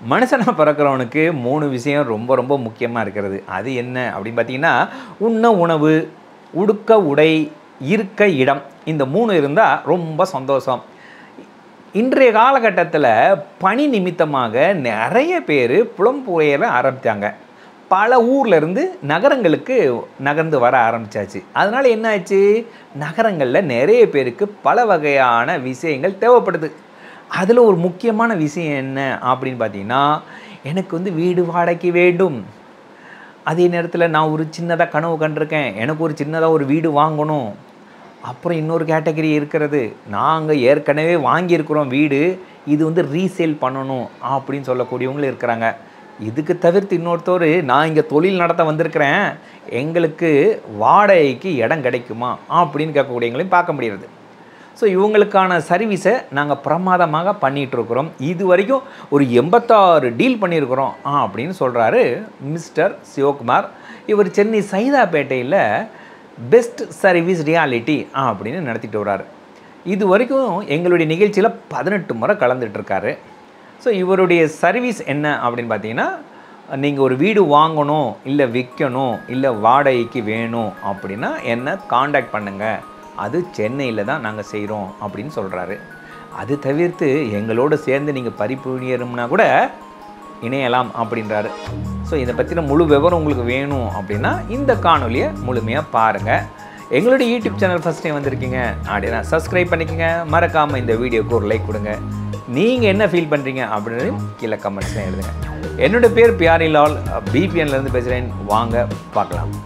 மனுஷனாக பிறக்கிறவனுக்கு மூணு விஷயம் ரொம்ப ரொம்ப முக்கியமாக இருக்கிறது அது என்ன அப்படின்னு பார்த்தீங்கன்னா உண்ண உணவு உடுக்க உடை இருக்க இடம் இந்த மூணு இருந்தால் ரொம்ப சந்தோஷம் இன்றைய காலகட்டத்தில் பணி நிமித்தமாக நிறைய பேர் புலம்புயர ஆரம்பித்தாங்க பல ஊர்ல இருந்து நகரங்களுக்கு நகர்ந்து வர ஆரம்பிச்சாச்சு அதனால் என்ன ஆச்சு நகரங்களில் நிறைய பேருக்கு பல வகையான விஷயங்கள் தேவைப்படுது அதில் ஒரு முக்கியமான விஷயம் என்ன அப்படின்னு பார்த்தீங்கன்னா எனக்கு வந்து வீடு வாடகைக்கு வேண்டும் அதே நேரத்தில் நான் ஒரு சின்னதாக கனவு கண்டிருக்கேன் எனக்கு ஒரு சின்னதாக ஒரு வீடு வாங்கணும் அப்புறம் இன்னொரு கேட்டகரி இருக்கிறது நாங்கள் ஏற்கனவே வாங்கியிருக்கிறோம் வீடு இது வந்து ரீசேல் பண்ணணும் அப்படின்னு சொல்லக்கூடியவங்களும் இருக்கிறாங்க இதுக்கு தவிர்த்து இன்னொருத்தர் நான் இங்கே தொழில் நடத்த வந்திருக்கிறேன் எங்களுக்கு வாடகைக்கு இடம் கிடைக்குமா அப்படின்னு கேட்கக்கூடியவங்களையும் பார்க்க முடிகிறது ஸோ இவங்களுக்கான சர்வீஸை நாங்கள் பிரமாதமாக பண்ணிகிட்டு இருக்கிறோம் இது வரைக்கும் ஒரு எண்பத்தாறு டீல் பண்ணியிருக்கிறோம் ஆ அப்படின்னு சொல்கிறாரு மிஸ்டர் சிவகுமார் இவர் சென்னை சைதாப்பேட்டையில் பெஸ்ட் சர்வீஸ் ரியாலிட்டி அப்படின்னு நடத்திட்டு வர்றாரு இது வரைக்கும் எங்களுடைய நிகழ்ச்சியில் பதினெட்டு முறை கலந்துட்டு இருக்காரு ஸோ இவருடைய சர்வீஸ் என்ன அப்படின்னு பார்த்தீங்கன்னா நீங்கள் ஒரு வீடு வாங்கணும் இல்லை விற்கணும் இல்லை வாடகைக்கு வேணும் அப்படின்னா என்ன காண்டாக்ட் பண்ணுங்கள் அது சென்னையில் தான் நாங்கள் செய்கிறோம் அப்படின்னு சொல்கிறாரு அது தவிர்த்து எங்களோடு சேர்ந்து நீங்கள் பரிபுரியணும்னா கூட இணையலாம் அப்படின்றாரு ஸோ இதை பற்றின முழு விவரம் உங்களுக்கு வேணும் அப்படின்னா இந்த காணொலியை முழுமையாக பாருங்கள் எங்களுடைய யூடியூப் சேனல் ஃபஸ்ட் டைம் வந்திருக்கீங்க அப்படின்னா சப்ஸ்கிரைப் பண்ணிக்கோங்க மறக்காமல் இந்த வீடியோக்கு ஒரு லைக் கொடுங்க நீங்கள் என்ன ஃபீல் பண்ணுறீங்க அப்படின்னு கீழே கமெண்ட்ஸில் எழுதுங்க என்னோட பேர் பியாரிலால் பிபிஎன்லேருந்து பேசுகிறேன் வாங்க பார்க்கலாம்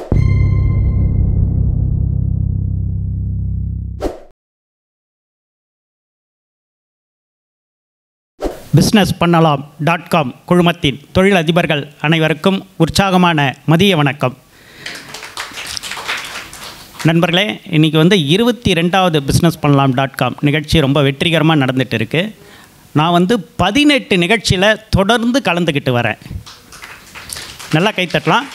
பிஸ்னஸ் பண்ணலாம் டாட் காம் குழுமத்தின் தொழில் அதிபர்கள் அனைவருக்கும் உற்சாகமான மதிய வணக்கம் நண்பர்களே இன்றைக்கி வந்து இருபத்தி ரெண்டாவது பிஸ்னஸ் பண்ணலாம் டாட் காம் நிகழ்ச்சி ரொம்ப வெற்றிகரமாக நடந்துட்டு இருக்கு நான் வந்து பதினெட்டு நிகழ்ச்சியில் தொடர்ந்து கலந்துக்கிட்டு வரேன் நல்லா கைத்தட்டலாம்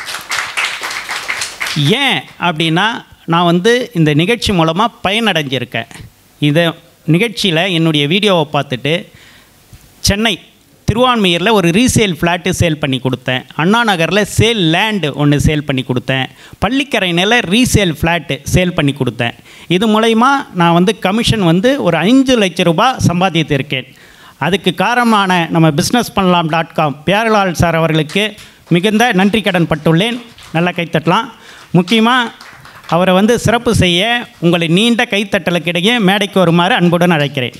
ஏன் அப்படின்னா நான் வந்து இந்த நிகழ்ச்சி மூலமாக பயனடைஞ்சிருக்கேன் இதை நிகழ்ச்சியில் என்னுடைய வீடியோவை பார்த்துட்டு சென்னை திருவான்மையூரில் ஒரு ரீசேல் ஃப்ளாட்டு சேல் பண்ணி கொடுத்தேன் அண்ணா நகரில் சேல் லேண்டு ஒன்று சேல் பண்ணி கொடுத்தேன் பள்ளிக்கரையில் ரீசேல் ஃப்ளாட்டு சேல் பண்ணி கொடுத்தேன் இது மூலயமா நான் வந்து கமிஷன் வந்து ஒரு அஞ்சு லட்ச ரூபாய் சம்பாதித்திருக்கேன் அதுக்கு காரணமான நம்ம பிஸ்னஸ் பண்ணலாம் டாட் காம் பேரலால் சார் அவர்களுக்கு மிகுந்த நன்றி கடன் பட்டுள்ளேன் நல்லா கைத்தட்டலாம் முக்கியமாக அவரை வந்து சிறப்பு செய்ய உங்களை நீண்ட கைத்தட்டலுக்கிடையே மேடைக்கு வருமாறு அன்புடன் அழைக்கிறேன்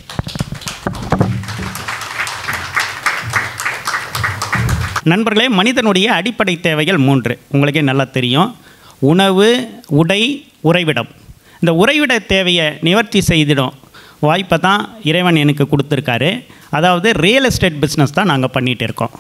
நண்பர்களே மனிதனுடைய அடிப்படை தேவைகள் மூன்று உங்களுக்கே நல்லா தெரியும் உணவு உடை உறைவிடம் இந்த உறைவிட தேவையை நிவர்த்தி செய்திடும் வாய்ப்பை தான் இறைவன் எனக்கு கொடுத்துருக்காரு அதாவது ரியல் எஸ்டேட் பிஸ்னஸ் தான் நாங்கள் பண்ணிகிட்டு இருக்கோம்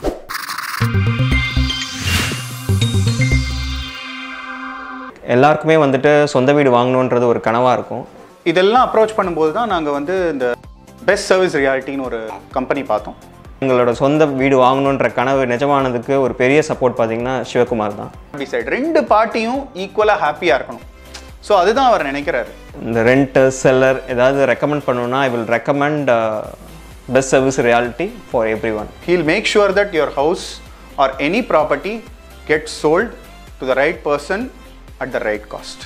எல்லாருக்குமே வந்துட்டு சொந்த வீடு வாங்கணுன்றது ஒரு கனவாக இருக்கும் இதெல்லாம் அப்ரோச் பண்ணும்போது தான் நாங்கள் வந்து இந்த பெஸ்ட் சர்வீஸ் ரியாலிட்டின்னு ஒரு கம்பெனி பார்த்தோம் எங்களோட சொந்த வீடு வாங்கணுன்ற கனவு நிஜமானதுக்கு ஒரு பெரிய சப்போர்ட் பார்த்தீங்கன்னா சிவகுமார் தான் டிசைட் ரெண்டு பார்ட்டியும் ஈக்குவலாக ஹாப்பியாக இருக்கணும் ஸோ அதுதான் அவர் நினைக்கிறாரு இந்த ரெண்ட்டு செல்லர் ஏதாவது ரெக்கமெண்ட் பண்ணணும்னா I will recommend best service reality for everyone he'll make sure that your house or any property get sold to the right person at the right cost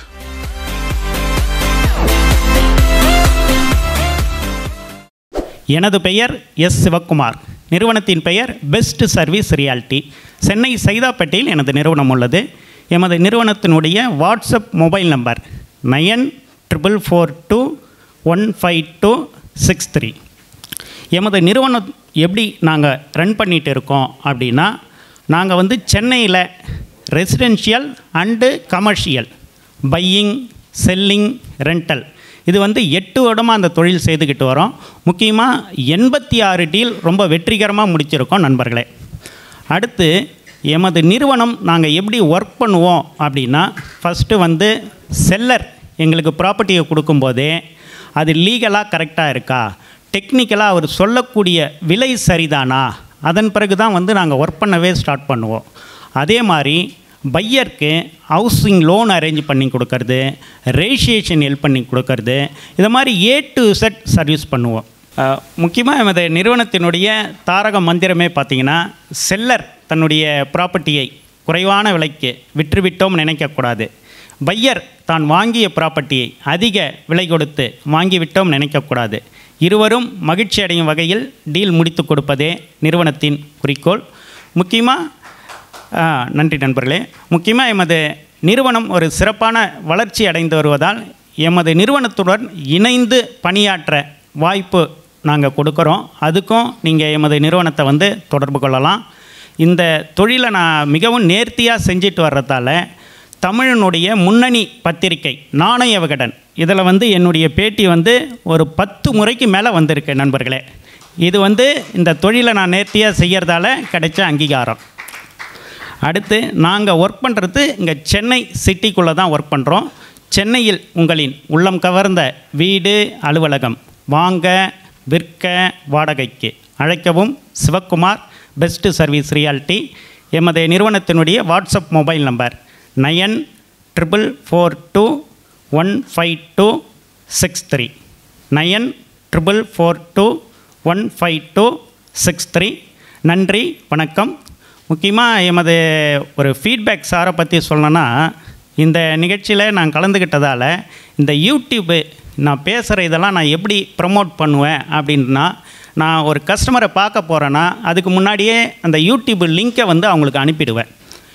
எனது பெயர் S Sivakumar நிறுவனத்தின் பெயர் best service reality Chennai சைதாப்பேட்டையில் எனது நிறுவனம் உள்ளது எமது நிறுவனத்தினுடைய WhatsApp mobile number nine triple four two one five two six three எமது நிறுவனம் எப்படி நாங்கள் ரன் பண்ணிகிட்டு இருக்கோம் அப்படின்னா நாங்கள் வந்து சென்னையில் residential and commercial buying selling rental இது வந்து எட்டு வருடமாக அந்த தொழில் செய்துக்கிட்டு வரோம் முக்கியமாக எண்பத்தி ஆறு டீல் ரொம்ப வெற்றிகரமாக முடிச்சிருக்கோம் நண்பர்களே அடுத்து எமது நிறுவனம் நாங்கள் எப்படி ஒர்க் பண்ணுவோம் அப்படின்னா ஃபஸ்ட்டு வந்து செல்லர் எங்களுக்கு ப்ராப்பர்ட்டியை கொடுக்கும்போதே அது லீகலாக கரெக்டாக இருக்கா டெக்னிக்கலாக அவர் சொல்லக்கூடிய விலை சரிதானா அதன் பிறகு தான் வந்து நாங்கள் ஒர்க் பண்ணவே ஸ்டார்ட் பண்ணுவோம் அதே மாதிரி பையருக்கு ஹவுசிங் லோன் அரேஞ்ச் பண்ணி கொடுக்கறது ரெஜிஸ்ட்ரேஷன் ஹெல்ப் பண்ணி கொடுக்கறது இது மாதிரி ஏ டு செட் சர்வீஸ் பண்ணுவோம் முக்கியமாக எமது நிறுவனத்தினுடைய தாரக மந்திரமே பார்த்தீங்கன்னா செல்லர் தன்னுடைய ப்ராப்பர்ட்டியை குறைவான விலைக்கு விற்றுவிட்டோம் நினைக்கக்கூடாது பையர் தான் வாங்கிய ப்ராப்பர்ட்டியை அதிக விலை கொடுத்து வாங்கிவிட்டோம் நினைக்கக்கூடாது இருவரும் மகிழ்ச்சி அடையும் வகையில் டீல் முடித்து கொடுப்பதே நிறுவனத்தின் குறிக்கோள் முக்கியமாக ஆ, நன்றி நண்பர்களே முக்கியமாக எமது நிறுவனம் ஒரு சிறப்பான வளர்ச்சி அடைந்து வருவதால் எமது நிறுவனத்துடன் இணைந்து பணியாற்ற வாய்ப்பு நாங்கள் கொடுக்குறோம் அதுக்கும் நீங்கள் எமது நிறுவனத்தை வந்து தொடர்பு கொள்ளலாம் இந்த தொழிலை நான் மிகவும் நேர்த்தியாக செஞ்சுட்டு வர்றதால தமிழனுடைய முன்னணி பத்திரிகை நாணய விகடன் இதில் வந்து என்னுடைய பேட்டி வந்து ஒரு பத்து முறைக்கு மேலே வந்திருக்கு நண்பர்களே இது வந்து இந்த தொழிலை நான் நேர்த்தியாக செய்கிறதால கிடைச்ச அங்கீகாரம் அடுத்து நாங்கள் ஒர்க் பண்ணுறது இங்கே சென்னை சிட்டிக்குள்ளே தான் ஒர்க் பண்ணுறோம் சென்னையில் உங்களின் உள்ளம் கவர்ந்த வீடு அலுவலகம் வாங்க விற்க வாடகைக்கு அழைக்கவும் சிவக்குமார் பெஸ்ட்டு சர்வீஸ் ரியாலிட்டி எமது நிறுவனத்தினுடைய WhatsApp mobile number nine triple four two one five two six three nine triple four two one five two six three நன்றி வணக்கம் முக்கியமாக எமது ஒரு ஃபீட்பேக் சாரை பற்றி சொல்லணும்னா இந்த நிகழ்ச்சியில் நான் கலந்துக்கிட்டதால் இந்த யூடியூப்பு நான் பேசுகிற இதெல்லாம் நான் எப்படி ப்ரமோட் பண்ணுவேன் அப்படின்னா நான் ஒரு கஸ்டமரை பார்க்க போகிறேன்னா அதுக்கு முன்னாடியே அந்த யூடியூப் லிங்க்கை வந்து அவங்களுக்கு அனுப்பிடுவேன்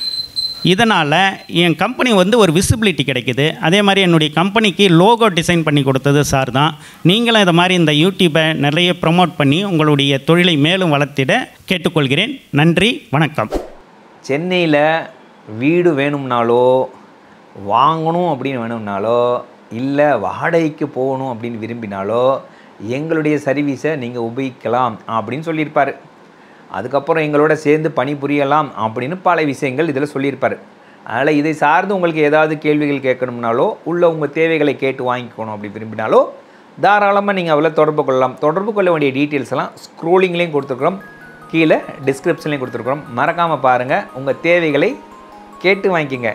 இதனால் என் கம்பெனி வந்து ஒரு விசிபிலிட்டி கிடைக்குது அதே மாதிரி என்னுடைய கம்பெனிக்கு லோகோ டிசைன் பண்ணி கொடுத்தது சார் தான் நீங்களும் இதை மாதிரி இந்த யூடியூப்பை நிறைய ப்ரமோட் பண்ணி உங்களுடைய தொழிலை மேலும் வளர்த்திட கேட்டுக்கொள்கிறேன் நன்றி வணக்கம் சென்னையில் வீடு வேணும்னாலோ வாங்கணும் அப்படின்னு வேணும்னாலோ இல்லை வாடகைக்கு போகணும் அப்படின்னு விரும்பினாலோ எங்களுடைய சர்வீஸை நீங்கள் உபயோகிக்கலாம் அப்படின்னு சொல்லியிருப்பார் அதுக்கப்புறம் எங்களோட சேர்ந்து பணிபுரியலாம் அப்படின்னு பல விஷயங்கள் இதில் சொல்லியிருப்பார் அதனால் இதை சார்ந்து உங்களுக்கு ஏதாவது கேள்விகள் கேட்கணும்னாலோ உள்ள உங்கள் தேவைகளை கேட்டு வாங்கிக்கணும் அப்படி விரும்பினாலோ தாராளமாக நீங்கள் அவளை தொடர்பு கொள்ளலாம் தொடர்பு கொள்ள வேண்டிய டீட்டெயில்ஸ் எல்லாம் ஸ்க்ரோலிங்லேயும் கொடுத்துருக்குறோம் கீழே டிஸ்கிரிப்ஷன்லேயும் கொடுத்துருக்குறோம் மறக்காமல் பாருங்கள் உங்கள் தேவைகளை கேட்டு வாங்கிக்கங்க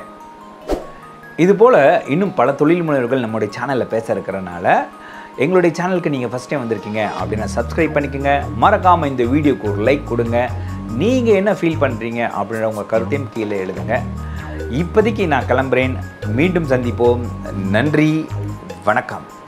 இதுபோல் இன்னும் பல தொழில் முனைவர்கள் நம்மளுடைய சேனலில் பேச இருக்கிறனால எங்களுடைய சேனலுக்கு நீங்கள் ஃபஸ்ட் டைம் வந்திருக்கீங்க அப்படின்னா சப்ஸ்கிரைப் பண்ணிக்கோங்க மறக்காமல் இந்த வீடியோக்கு ஒரு லைக் கொடுங்க நீங்கள் என்ன ஃபீல் பண்ணுறீங்க அப்படின்ற உங்கள் கருத்தையும் கீழே எழுதுங்க இப்போதைக்கு நான் கிளம்புறேன் மீண்டும் சந்திப்போம் நன்றி வணக்கம்